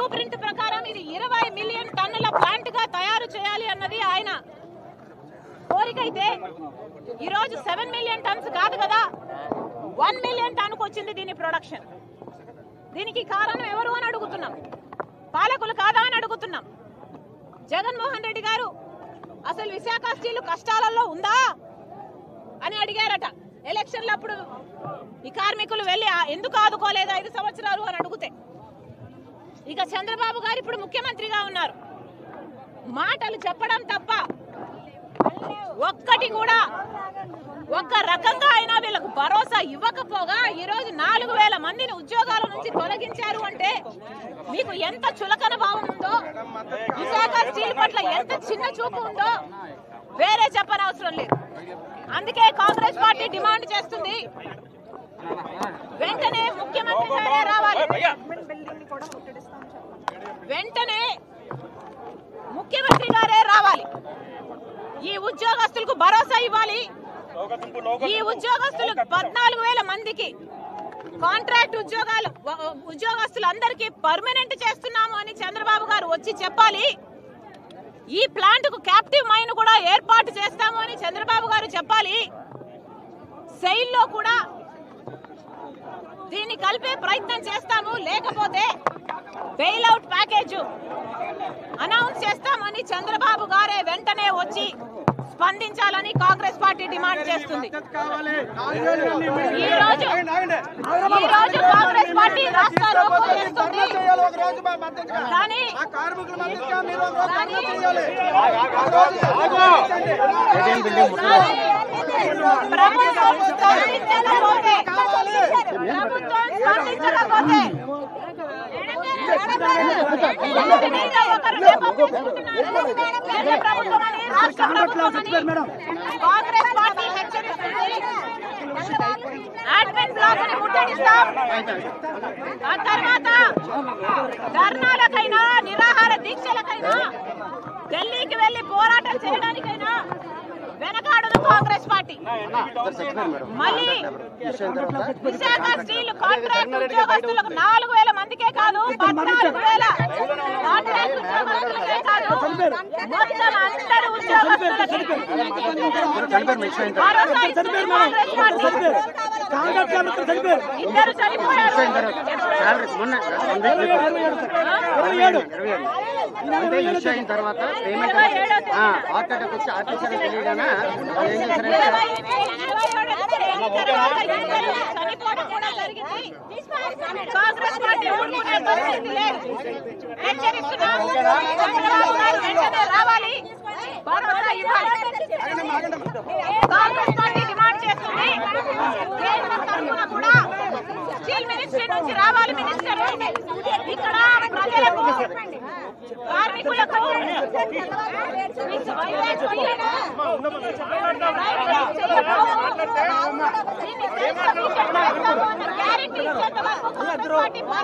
Blue print ప్రకారం ఇది ఇరవై మిలియన్ టన్నుల ప్లాంట్ గా తయారు చేయాలి అన్నది ఆయన కోరిక అయితే ఈరోజు సెవెన్ మిలియన్ టన్స్ కాదు కదా వన్ మిలియన్ టన్కు వచ్చింది దీని ప్రొడక్షన్ దీనికి కారణం ఎవరు అని అడుగుతున్నాం పాలకులు కాదా అని అడుగుతున్నాం జగన్మోహన్ రెడ్డి గారు అసలు విశాఖ స్టీల్ కష్టాలలో ఉందా అని అడిగారట ఎలక్షన్లప్పుడు ఈ కార్మికులు వెళ్ళి "ఆ, ఎందుకు ఆదుకోలేదు ఐదు సంవత్సరాలు అని అడిగితే ఇక చంద్రబాబు గారు ఇప్పుడు ముఖ్యమంత్రిగా ఉన్నారు మాటలు చెప్పడం తప్ప ఒక్కటి కూడా ఒక్క రకంగా అయినా వీళ్ళకు భరోసా ఇవ్వకపోగా ఈ రోజు నాలుగు వేల మందిని ఉద్యోగాల నుంచి తొలగించారు అంటే మీకు ఎంత చులకన భావం ఉందో విశాఖ స్టీల్ పట్ల ఎంత చిన్న చూపు ఉందో వేరే చెప్పనవసరం లేదు అందుకే కాంగ్రెస్ పార్టీ డిమాండ్ చేస్తుంది వెంటనే ముఖ్యమంత్రి గారే రావాలి వెంటనే ముఖ్యమంత్రి గారే రావాలి ఈ ఉద్యోగస్తులకు భరోసా ఇవ్వాలి ఈ ఉద్యోగస్తులు పద్నాలుగు వేల మందికి కాంట్రాక్ట్ ఉద్యోగాలు వ- ఉద్యోగస్తులందరికీ పర్మనెంట్ చేస్తున్నాము అని చంద్రబాబు గారు వచ్చి చెప్పాలి ఈ ప్లాంట్ కు క్యాప్టివ్ మైన్ కూడా ఏర్పాటు చేస్తాము అని చంద్రబాబు గారు చెప్పాలి సెయిల్ లో కూడా దీన్ని కలిపే ప్రయత్నం చేస్తాము లేకపోతే బెయిల్ అవుట్ ప్యాకేజ్ అనౌన్స్ చేస్తామని చంద్రబాబు గారే వెంటనే వచ్చి స్పందించాలని కాంగ్రెస్ పార్టీ డిమాండ్ చేస్తుంది ఈ రోజు ఈ రోజు కాంగ్రెస్ పార్టీ రాష్ట్ర రోకో చేస్తుంది కానీ ప్రభుత్వం స్పందించకపోతే ప్రభుత్వం స్పందించకపోతే ఒకరి మీద ఒకరు నెపం పెట్టుకుంటున్నారు. కేంద్ర ప్రభుత్వమని, రాష్ట్ర ప్రభుత్వమని కాంగ్రెస్ పార్టీ హెచ్చరిస్తుంది అడ్మిన్ బ్లాక్ ని ముట్టడిస్తాం ఆ తర్వాత ధర్నాలకైనా నిరాహార దీక్షలకైనా ఢిల్లీకి వెళ్లి పోరాటం చేయడానికైనా వెనకాడదు కాంగ్రెస్ పార్టీ మళ్ళీ విశాఖ స్టీల్ కాంట్రాక్ట్ ఉద్యోగస్తులకు నాలుగు వేల మందికే కాదు పద్నాలుగు వేల కాంట్రాక్ట్ ఉద్యోగస్తులకే కాదు మొత్తం అందరు ఉద్యోగస్తులకి భరోసా ఇస్తుంది కాంగ్రెస్ పార్టీ ఇద్దరు చనిపోయారు మొన్న అంటే ఇష్యూ అయిన తర్వాత పేమెంట్ ఇరవై ఏడో తేదీ. హార్ట్ అటాక్ వచ్చి ఆర్టిఫిషియల్ తెలియగానే వాళ్ళు ఏం చేశారంటే ఇరవై ఇరవై ఏడో తేదీ తర్వాత ఇద్దరు చనిపోవడం కూడా జరిగింది కాంగ్రెస్ పార్టీ ఊరుకునే పరిస్థితి లేదు హెచ్చరిస్తున్నాం చంద్రబాబు గారు వెంటనే రావాలి భరోసా ఇవ్వాలి కాంగ్రెస్ పార్టీ డిమాండ్ చేస్తుంది కేంద్రం తరఫున కూడా స్టీల్ మినిస్ట్రీ నుంచి రావాలి మినిస్టర్ ఇక్కడ ప్రజలకు కార్మికులకు గ్యారెంటీ ఇచ్చేంత వరకు కాంగ్రెస్ పార్టీ